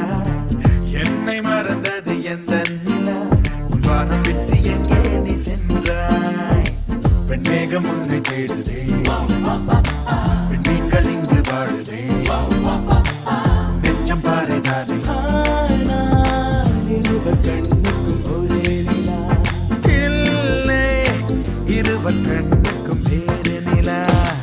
என்னை மறந்தது எந்த நிலா உன் வானம் விட்டு எங்கே நீ சென்றாய் வெண்மேகம் உன்னை தேடுதே விண்மீன்கள் இங்கு வாழுதே நெஞ்சம் பாறைதானே இருவர் கண்ணுக்கும் ஒரே நிலா இல்லை இருவர் கண்ணுக்கும் வேறு நிலா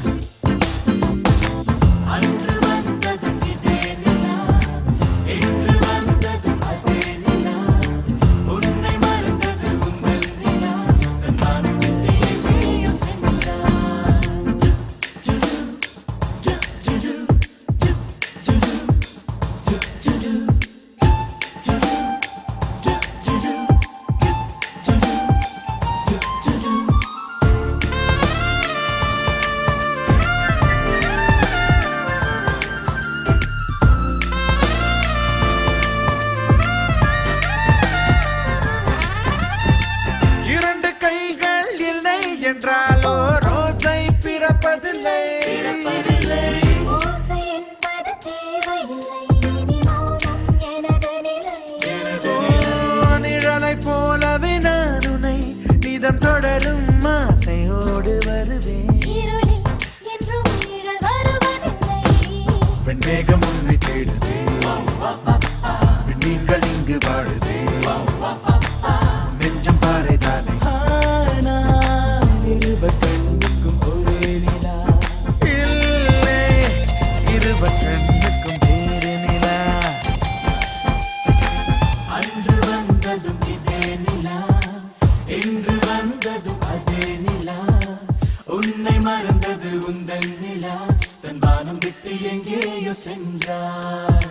அன்று வந்தது இதே நிலா இன்று வந்தது அதே நிலா உன்னை மறந்தது உங்கள் நிலா நான் விட்டு எங்கேயோ சென்றாய் டுடு, டு, டுடு, டு, டுடு, டு, டுடு, டு, டுடு, டு, டுடு, டு, டுடு, டு, டுடு. இரண்டு கைகள் இல்லை என்றாலோ ரோசை பிறப்பதில்லை ஓசை என்பது தேவையில்லை இனி மௌனம் எனது நிலை ஓ, நிழலை போலவே நான் உன்னை நிதம் தொடரும் ஆசையோடு வருவேன் இருளில் என்றும் நிழல் வருவதில்லை வெண்மேகம் உன்னை தேடுதே விண்மீன்கள் இங்கு வாழுதே நெஞ்சம் பாறைதானே இருவர் கண்ணுக்கும் ஒரே நிலா இல்லை இருவர் கண்ணுக்கும் வேறு நிலா அன்று வந்ததும் இதே நிலா இன்று வந்ததும் அதே நிலா உன்னை மறந்தது உந்தன் நிலா தன் வானம் விட்டு எங்கேயோ சென்றார்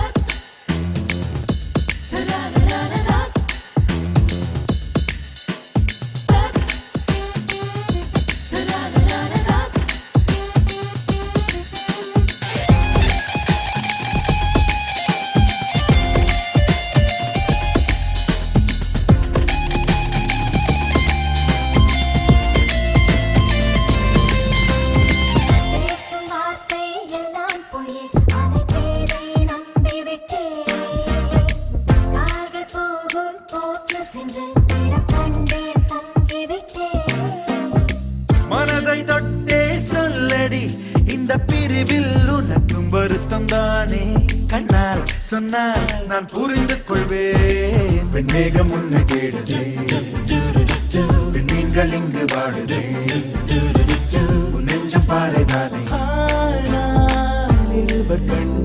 பேசும் வார்த்தை எல்லாம் பொய் அதை பேரை நம்பிவிட்டேன் கால்கள் போகும் போக்கில் சென்று இடம் கண்டே தங்கிவிட்டேன் மனதை தொட்டே சொல்லடி இந்த பிரிவில் உனக்கும் வருத்தம் தானே கண்ணால் சொன்னால் நான் புரிந்து கொள்வேன் வெண்மேகம் உன்னை தேடுதே விண்மீன்கள் இங்கு வாழுதே உன் நெஞ்சம் பாறைதானே இருவர் கண்